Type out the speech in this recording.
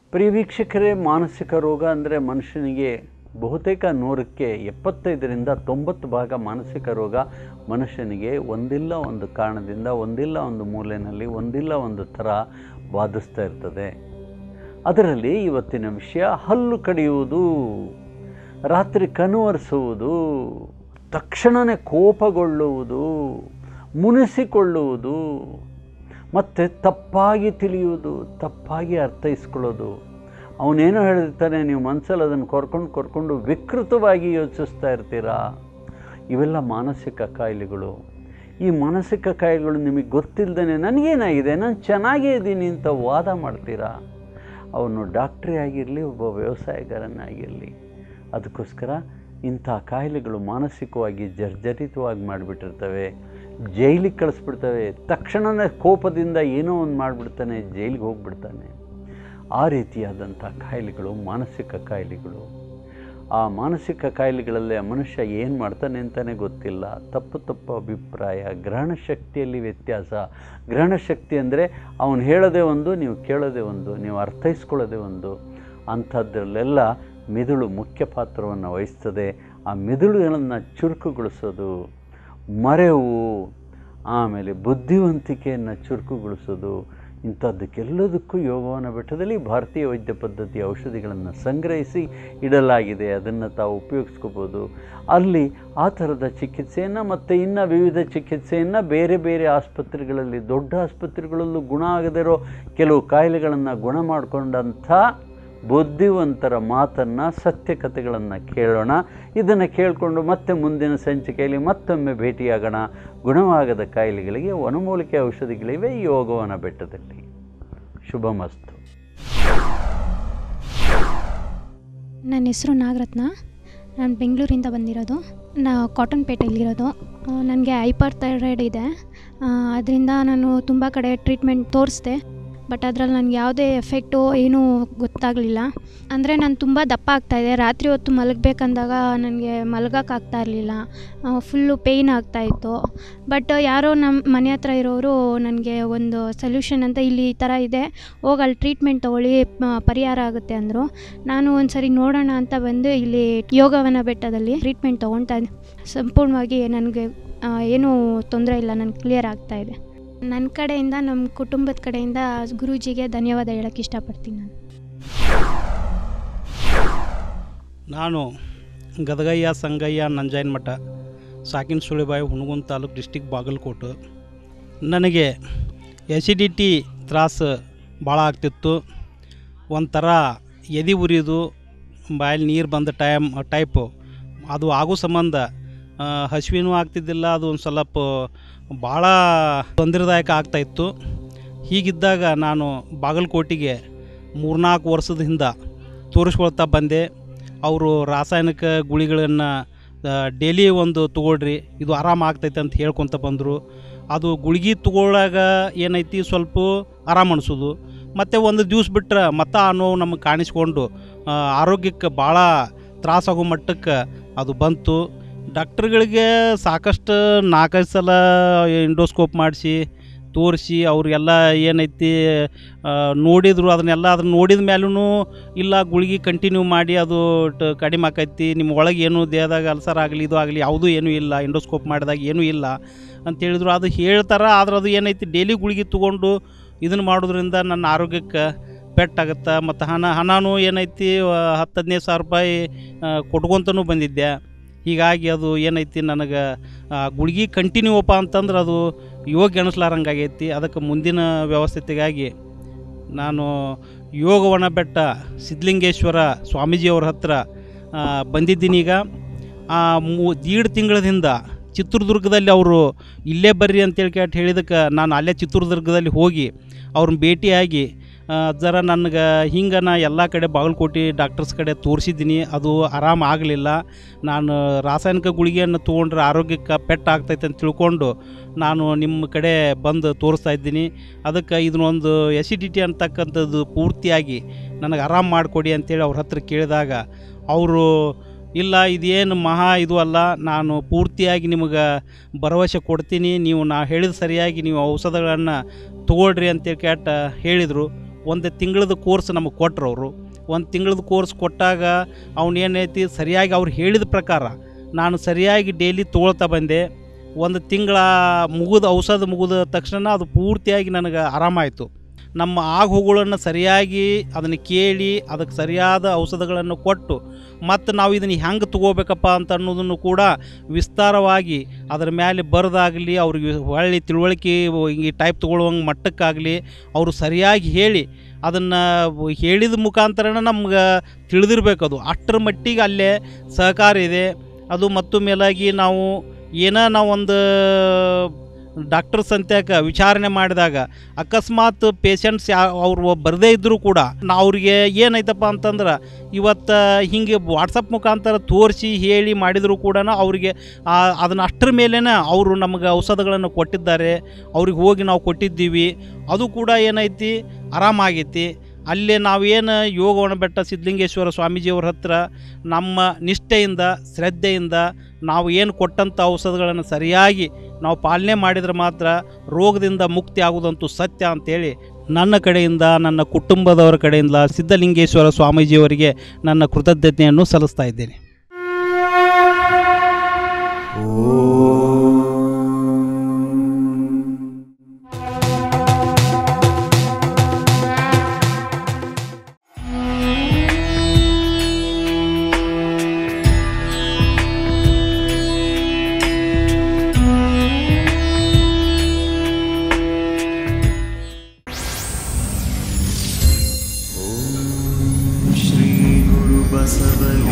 ಪ್ರಿಯ ವೀಕ್ಷಕರೇ ಮಾನಸಿಕ ರೋಗ ಅಂದರೆ ಮನುಷ್ಯನಿಗೆ ಬಹುತೇಕ ನೂರಕ್ಕೆ ಎಪ್ಪತ್ತೈದರಿಂದ ತೊಂಬತ್ತು ಭಾಗ ಮಾನಸಿಕ ರೋಗ ಮನುಷ್ಯನಿಗೆ ಒಂದಿಲ್ಲ ಒಂದು ಕಾರಣದಿಂದ ಒಂದಿಲ್ಲ ಒಂದು ಮೂಲೆಯಲ್ಲಿ ಒಂದಿಲ್ಲ ಒಂದು ಥರ ಬಾಧಿಸ್ತಾ ಇರ್ತದೆ ಅದರಲ್ಲಿ ಇವತ್ತಿನ ವಿಷಯ ಹಲ್ಲು ಕಡಿಯುವುದು ರಾತ್ರಿ ಕನುವರಿಸುವುದು ತಕ್ಷಣವೇ ಕೋಪಗೊಳ್ಳುವುದು ಮುನಿಸಿಕೊಳ್ಳುವುದು ಮತ್ತು ತಪ್ಪಾಗಿ ತಿಳಿಯುವುದು ತಪ್ಪಾಗಿ ಅರ್ಥೈಸ್ಕೊಳ್ಳೋದು ಅವನೇನೋ ಹೇಳಿರ್ತಾನೆ ನೀವು ಮನಸ್ಸಲ್ಲಿ ಅದನ್ನು ಕೊರ್ಕೊಂಡು ಕೊರ್ಕೊಂಡು ವಿಕೃತವಾಗಿ ಯೋಚಿಸ್ತಾ ಇರ್ತೀರಾ ಇವೆಲ್ಲ ಮಾನಸಿಕ ಕಾಯಿಲೆಗಳು ಈ ಮಾನಸಿಕ ಕಾಯಿಲೆಗಳು ನಿಮಗೆ ಗೊತ್ತಿಲ್ಲದೇ ನನಗೇನಾಗಿದೆ ನಾನು ಚೆನ್ನಾಗೇ ಇದ್ದೀನಿ ಅಂತ ವಾದ ಮಾಡ್ತೀರಾ ಅವನು ಡಾಕ್ಟ್ರೇ ಆಗಿರಲಿ ಒಬ್ಬ ವ್ಯವಸಾಯಗಾರನಾಗಿರಲಿ ಅದಕ್ಕೋಸ್ಕರ ಇಂಥ ಕಾಯಿಲೆಗಳು ಮಾನಸಿಕವಾಗಿ ಜರ್ಜರಿತವಾಗಿ ಮಾಡಿಬಿಟ್ಟಿರ್ತವೆ ಜೈಲಿಗೆ ಕಳಿಸ್ಬಿಡ್ತವೆ ತಕ್ಷಣವೇ ಕೋಪದಿಂದ ಏನೋ ಒಂದು ಮಾಡಿಬಿಡ್ತಾನೆ ಜೈಲಿಗೆ ಹೋಗ್ಬಿಡ್ತಾನೆ ಆ ರೀತಿಯಾದಂಥ ಕಾಯಿಲೆಗಳು ಮಾನಸಿಕ ಕಾಯಿಲೆಗಳು ಆ ಮಾನಸಿಕ ಕಾಯಿಲೆಗಳಲ್ಲೇ ಮನುಷ್ಯ ಏನು ಮಾಡ್ತಾನೆ ಅಂತಲೇ ಗೊತ್ತಿಲ್ಲ ತಪ್ಪು ತಪ್ಪು ಅಭಿಪ್ರಾಯ ಗ್ರಹಣ ಶಕ್ತಿಯಲ್ಲಿ ವ್ಯತ್ಯಾಸ ಗ್ರಹಣ ಶಕ್ತಿ ಅಂದರೆ ಅವನು ಹೇಳೋದೇ ಒಂದು ನೀವು ಕೇಳೋದೇ ಒಂದು ನೀವು ಅರ್ಥೈಸ್ಕೊಳ್ಳೋದೇ ಒಂದು ಅಂಥದ್ರಲ್ಲೆಲ್ಲ ಮಿದುಳು ಮುಖ್ಯ ಪಾತ್ರವನ್ನು ವಹಿಸ್ತದೆ ಆ ಮಿದುಳುಗಳನ್ನು ಚುರುಕುಗೊಳಿಸೋದು ಮರೆವು ಆಮೇಲೆ ಬುದ್ಧಿವಂತಿಕೆಯನ್ನು ಚುರುಕುಗೊಳಿಸೋದು ಇಂಥದ್ದಕ್ಕೆಲ್ಲದಕ್ಕೂ ಯೋಗವನ ಬೆಟ್ಟದಲ್ಲಿ ಭಾರತೀಯ ವೈದ್ಯ ಪದ್ಧತಿಯ ಔಷಧಿಗಳನ್ನು ಸಂಗ್ರಹಿಸಿ ಇಡಲಾಗಿದೆ ಅದನ್ನು ತಾವು ಉಪಯೋಗಿಸ್ಕೋಬೋದು ಅಲ್ಲಿ ಆ ಥರದ ಚಿಕಿತ್ಸೆಯನ್ನು ಮತ್ತು ಇನ್ನು ವಿವಿಧ ಚಿಕಿತ್ಸೆಯನ್ನು ಬೇರೆ ಬೇರೆ ಆಸ್ಪತ್ರೆಗಳಲ್ಲಿ ದೊಡ್ಡ ಆಸ್ಪತ್ರೆಗಳಲ್ಲೂ ಗುಣ ಆಗದಿರೋ ಕೆಲವು ಕಾಯಿಲೆಗಳನ್ನು ಗುಣ ಮಾಡಿಕೊಂಡಂಥ ಬುದ್ಧಿವಂತರ ಮಾತನ್ನು ಸತ್ಯಕತೆಗಳನ್ನು ಕೇಳೋಣ ಇದನ್ನು ಕೇಳಿಕೊಂಡು ಮತ್ತೆ ಮುಂದಿನ ಸಂಚಿಕೆಯಲ್ಲಿ ಮತ್ತೊಮ್ಮೆ ಭೇಟಿಯಾಗೋಣ ಗುಣವಾಗದ ಕಾಯಿಲೆಗಳಿಗೆ ವನಮೂಲಿಕೆ ಔಷಧಿಗಳಿವೆ ಯೋಗವನ ಬೆಟ್ಟದಲ್ಲಿ ಶುಭಮಸ್ತು ನನ್ನ ಹೆಸರು ನಾಗರತ್ನ ನಾನು ಬೆಂಗಳೂರಿಂದ ಬಂದಿರೋದು ನಾ ಕಾಟನ್ ಪೇಟೆಯಲ್ಲಿರೋದು ನನಗೆ ಹೈಪರ್ ಥೈರಾಯ್ಡ್ ಇದೆ ಅದರಿಂದ ನಾನು ತುಂಬ ಕಡೆ ಟ್ರೀಟ್ಮೆಂಟ್ ತೋರಿಸ್ದೆ ಬಟ್ ಅದ್ರಲ್ಲಿ ನನಗೆ ಯಾವುದೇ ಎಫೆಕ್ಟು ಏನೂ ಗೊತ್ತಾಗಲಿಲ್ಲ ಅಂದರೆ ನಾನು ತುಂಬ ದಪ್ಪ ಆಗ್ತಾಯಿದ್ದೆ ರಾತ್ರಿ ಹೊತ್ತು ಮಲಗಬೇಕಂದಾಗ ನನಗೆ ಮಲಗೋಕ್ಕಾಗ್ತಾ ಇರಲಿಲ್ಲ ಫುಲ್ಲು ಪೇಯ್ನ್ ಆಗ್ತಾಯಿತ್ತು ಬಟ್ ಯಾರೋ ನಮ್ಮ ಮನೆ ಹತ್ರ ಇರೋರು ನನಗೆ ಒಂದು ಸೊಲ್ಯೂಷನ್ ಅಂತ ಇಲ್ಲಿ ಈ ಥರ ಇದೆ ಹೋಗಿ ಅಲ್ಲಿ ಟ್ರೀಟ್ಮೆಂಟ್ ತೊಗೊಳ್ಳಿ ಪ- ಪರಿಹಾರ ಆಗುತ್ತೆ ಅಂದರು ನಾನು ಒಂದು ಸರಿ ನೋಡೋಣ ಅಂತ ಬಂದು ಇಲ್ಲಿ ಯೋಗವನ ಬೆಟ್ಟದಲ್ಲಿ ಟ್ರೀಟ್ಮೆಂಟ್ ತೊಗೊಳ್ತಾ ಇದ್ದೆ ಸಂಪೂರ್ಣವಾಗಿ ನನಗೆ ಆ, ಏನೂ ತೊಂದರೆ ಇಲ್ಲ ನನಗೆ ಕ್ಲಿಯರ್ ಆಗ್ತಾಯಿದೆ ನನ್ನ ಕಡೆಯಿಂದ ನಮ್ಮ ಕುಟುಂಬದ ಕಡೆಯಿಂದ ಗುರೂಜಿಗೆ ಧನ್ಯವಾದ ಹೇಳೋಕ್ಕೆ ಇಷ್ಟಪಡ್ತೀನಿ ನಾನು ನಾನು ಗದಗಯ್ಯ ಸಂಗಯ್ಯ ನಂಜಾಯನ ಮಠ ಸಾಕಿನ ಸುಳಿಬಾಯಿ ಹುಣಗುಂದ ತಾಲೂಕು ಡಿಸ್ಟಿಕ್ ಬಾಗಲಕೋಟೆ ನನಗೆ ಎಸಿಡಿಟಿ ತ್ರಾಸು ಭಾಳ ಆಗ್ತಿತ್ತು ಒಂಥರ ಎದೆ ಉರಿಯೋದು ಬಾಯಲ್ಲಿ ನೀರು ಬಂದ ಟೈಮ್ ಟೈಪು ಅದು ಆಗೋ ಸಂಬಂಧ ಆ, ಹಸಿವಿನೂ ಆಗ್ತಿದ್ದಿಲ್ಲ ಅದು ಒಂದು ಸ್ವಲ್ಪ ಭಾಳ ತೊಂದರೆದಾಯಕ ಆಗ್ತಾಯಿತ್ತು ಹೀಗಿದ್ದಾಗ ನಾನು ಬಾಗಲಕೋಟೆಗೆ ಮೂರ್ನಾಲ್ಕು ವರ್ಷದ ಹಿಂದೆ ತೋರಿಸ್ಕೊಳ್ತಾ ಬಂದೆ ಅವರು ರಾಸಾಯನಿಕ ಗುಳಿಗಳನ್ನು ಡೈಲಿ ಒಂದು ತೊಗೊಳ್ರಿ ಇದು ಆರಾಮ ಆಗ್ತೈತೆ ಅಂತ ಹೇಳ್ಕೊತ ಬಂದರು ಅದು ಗುಳಿಗೆ ತಗೊಳ್ಳಾಗ ಏನೈತಿ ಸ್ವಲ್ಪ ಆರಾಮ ಅನಿಸೋದು ಮತ್ತು ಒಂದು ದಿವ್ಸ ಬಿಟ್ರೆ ಮತ್ತೆ ಆ ನೋವು ನಮಗೆ ಕಾಣಿಸ್ಕೊಂಡು ಆ, ಆರೋಗ್ಯಕ್ಕೆ ಭಾಳ ತ್ರಾಸಾಗೋ ಮಟ್ಟಕ್ಕೆ ಅದು ಬಂತು ಡಾಕ್ಟ್ರುಗಳಿಗೆ ಸಾಕಷ್ಟು ನಾಲ್ಕೈದು ಸಲ ಇಂಡೋಸ್ಕೋಪ್ ಮಾಡಿಸಿ ತೋರಿಸಿ ಅವ್ರಿಗೆಲ್ಲ ಏನೈತಿ ಆ, ನೋಡಿದ್ರು ಅದನ್ನೆಲ್ಲ ಅದನ್ನ ನೋಡಿದ ಮೇಲೂ ಇಲ್ಲ ಗುಳಿಗೆ ಕಂಟಿನ್ಯೂ ಮಾಡಿ ಅದು ಟ- ಕಡಿಮೆ ಆಕೈತಿ ನಿಮ್ಮ ಒಳಗೆ ಏನು ದೇಹದಾಗ ಅಲ್ಸರ್ ಆಗಲಿ ಇದು ಆಗಲಿ ಯಾವುದೂ ಏನೂ ಇಲ್ಲ ಇಂಡೋಸ್ಕೋಪ್ ಮಾಡಿದಾಗ ಏನೂ ಇಲ್ಲ ಅಂತ ಹೇಳಿದ್ರು ಅದು ಹೇಳ್ತಾರೆ ಆದ್ರೆ ಅದು ಏನೈತಿ ಡೈಲಿ ಗುಳಿಗೆ ತೊಗೊಂಡು ಇದನ್ನು ಮಾಡೋದ್ರಿಂದ ನನ್ನ ಆರೋಗ್ಯಕ್ಕೆ ಪೆಟ್ಟಾಗುತ್ತೆ ಮತ್ತು ಹಣ ಹಣನೂ ಏನೈತಿ ಆ, ಹತ್ತು ಹದಿನೈದು ಸಾವಿರ ರೂಪಾಯಿ ಕೊಟ್ಕೊತನೂ ಬಂದಿದ್ದೆ ಹೀಗಾಗಿ ಅದು ಏನೈತಿ ನನಗೆ ಗುಳಿಗೆ ಕಂಟಿನ್ಯೂ ಅಪ್ಪ ಅಂತಂದ್ರೆ ಅದು ಯೋಗ ಎಣಿಸ್ಲಾರಂಗಾಗೈತಿ ಅದಕ್ಕೆ ಮುಂದಿನ ವ್ಯವಸ್ಥೆಗಾಗಿ ನಾನು ಯೋಗವನ ಬೆಟ್ಟ ಸಿದ್ಧಲಿಂಗೇಶ್ವರ ಸ್ವಾಮೀಜಿಯವ್ರ ಹತ್ರ ಆ, ಬಂದಿದ್ದೀನಿ ಈಗ ಆ, ಮೂ ದೀಡ್ ತಿಂಗಳದಿಂದ ಚಿತ್ರದುರ್ಗದಲ್ಲಿ ಅವರು ಇಲ್ಲೇ ಬರ್ರಿ ಅಂತೇಳಿ ಕೇಳಿ ಹೇಳಿದಕ್ಕೆ ನಾನು ಅಲ್ಲೇ ಚಿತ್ರದುರ್ಗದಲ್ಲಿ ಹೋಗಿ ಅವ್ರನ್ನ ಭೇಟಿಯಾಗಿ ಆ, ಜರ ನನಗೆ ಹಿಂಗೆ ನಾ ಎಲ್ಲ ಕಡೆ ಬಾಗಲಕೋಟೆ ಡಾಕ್ಟರ್ಸ್ ಕಡೆ ತೋರಿಸಿದ್ದೀನಿ ಅದು ಆರಾಮ ಆಗಲಿಲ್ಲ ನಾನು ರಾಸಾಯನಿಕ ಗುಳಿಗೆಯನ್ನು ತೊಗೊಂಡ್ರೆ ಆರೋಗ್ಯಕ್ಕೆ ಪೆಟ್ಟಾಗ್ತೈತೆ ಅಂತ ತಿಳ್ಕೊಂಡು ನಾನು ನಿಮ್ಮ ಕಡೆ ಬಂದು ತೋರಿಸ್ತಾ ಇದ್ದೀನಿ ಅದಕ್ಕೆ ಇದನ್ನೊಂದು ಎಸಿಡಿಟಿ ಅಂತಕ್ಕಂಥದ್ದು ಪೂರ್ತಿಯಾಗಿ ನನಗೆ ಆರಾಮ ಮಾಡಿಕೊಡಿ ಅಂತೇಳಿ ಅವ್ರ ಹತ್ರ ಕೇಳಿದಾಗ ಅವರು ಇಲ್ಲ ಇದೇನು ಮಹಾ ಇದು ಅಲ್ಲ ನಾನು ಪೂರ್ತಿಯಾಗಿ ನಿಮಗೆ ಭರವಸೆ ಕೊಡ್ತೀನಿ ನೀವು ನಾ ಹೇಳಿದ ಸರಿಯಾಗಿ ನೀವು ಔಷಧಗಳನ್ನು ತೊಗೊಳ್ರಿ ಅಂತೇಳಿ ಕೇಟ ಹೇಳಿದರು ಒಂದು ತಿಂಗಳದ ಕೋರ್ಸ್ ನಮಗೆ ಕೊಟ್ರು ಅವರು ಒಂದು ತಿಂಗಳದ ಕೋರ್ಸ್ ಕೊಟ್ಟಾಗ ಅವನೇನೈತಿ ಸರಿಯಾಗಿ ಅವ್ರು ಹೇಳಿದ ಪ್ರಕಾರ ನಾನು ಸರಿಯಾಗಿ ಡೈಲಿ ತೊಗೊಳ್ತಾ ಬಂದೆ ಒಂದು ತಿಂಗಳ ಮುಗಿದ ಔಷಧ ಮುಗಿದ ತಕ್ಷಣ ಅದು ಪೂರ್ತಿಯಾಗಿ ನನಗೆ ಆರಾಮಾಯಿತು ನಮ್ಮ ಆಗುಗಳನ್ನು ಸರಿಯಾಗಿ ಅದನ್ನು ಕೇಳಿ ಅದಕ್ಕೆ ಸರಿಯಾದ ಔಷಧಗಳನ್ನು ಕೊಟ್ಟು ಮತ್ತು ನಾವು ಇದನ್ನು ಹೆಂಗೆ ತಗೋಬೇಕಪ್ಪ ಅಂತ ಅನ್ನೋದನ್ನು ಕೂಡ ವಿಸ್ತಾರವಾಗಿ ಅದರ ಮೇಲೆ ಬರೋದಾಗಲಿ ಅವ್ರಿಗೆ ಹೊಳ್ಳಿ ತಿಳುವಳಿಕೆ ಈ ಟೈಪ್ ತೊಗೊಳ್ಳುವಂಗೆ ಮಟ್ಟಕ್ಕಾಗಲಿ ಅವರು ಸರಿಯಾಗಿ ಹೇಳಿ ಅದನ್ನು ಹೇಳಿದ ಮುಖಾಂತರನೇ ನಮ್ಗೆ ತಿಳಿದಿರ್ಬೇಕು ಅದು ಅಷ್ಟರ ಮಟ್ಟಿಗೆ ಅಲ್ಲೇ ಸಹಕಾರ ಇದೆ ಅದು ಮತ್ತು ಮೇಲಾಗಿ ನಾವು ಏನೋ ನಾವು ಒಂದು ಡಾಕ್ಟರ್ ಸಂತ್ಯಾಕ ವಿಚಾರಣೆ ಮಾಡಿದಾಗ ಅಕಸ್ಮಾತ್ ಪೇಷಂಟ್ಸ್ ಯಾ ಅವ್ರು ಬರದೇ ಇದ್ದರೂ ಕೂಡ ನಾ ಅವ್ರಿಗೆ ಏನೈತಪ್ಪ ಅಂತಂದ್ರೆ ಇವತ್ತು ಹಿಂಗೆ ವಾಟ್ಸಪ್ ಮುಖಾಂತರ ತೋರಿಸಿ ಹೇಳಿ ಮಾಡಿದರೂ ಕೂಡ ಅವ್ರಿಗೆ ಅದನ್ನು ಅಷ್ಟರ ಮೇಲೇ ಅವರು ನಮಗೆ ಔಷಧಗಳನ್ನು ಕೊಟ್ಟಿದ್ದಾರೆ ಅವ್ರಿಗೆ ಹೋಗಿ ನಾವು ಕೊಟ್ಟಿದ್ದೀವಿ ಅದು ಕೂಡ ಏನೈತಿ ಆರಾಮಾಗೈತಿ ಅಲ್ಲೇ ನಾವೇನು ಯೋಗವನ ಬೆಟ್ಟ ಸಿದ್ಧಲಿಂಗೇಶ್ವರ ಸ್ವಾಮೀಜಿಯವ್ರ ಹತ್ರ ನಮ್ಮ ನಿಷ್ಠೆಯಿಂದ ಶ್ರದ್ಧೆಯಿಂದ ನಾವು ಏನು ಕೊಟ್ಟಂಥ ಔಷಧಗಳನ್ನು ಸರಿಯಾಗಿ ನಾವು ಪಾಲನೆ ಮಾಡಿದರೆ ಮಾತ್ರ ರೋಗದಿಂದ ಮುಕ್ತಿ ಆಗುವುದಂತೂ ಸತ್ಯ ಅಂತೇಳಿ ನನ್ನ ಕಡೆಯಿಂದ ನನ್ನ ಕುಟುಂಬದವರ ಕಡೆಯಿಂದ ಸಿದ್ಧಲಿಂಗೇಶ್ವರ ಸ್ವಾಮೀಜಿಯವರಿಗೆ ನನ್ನ ಕೃತಜ್ಞತೆಯನ್ನು ಸಲ್ಲಿಸ್ತಾ ಇದ್ದೇನೆ श्रीगुरुबसवलिं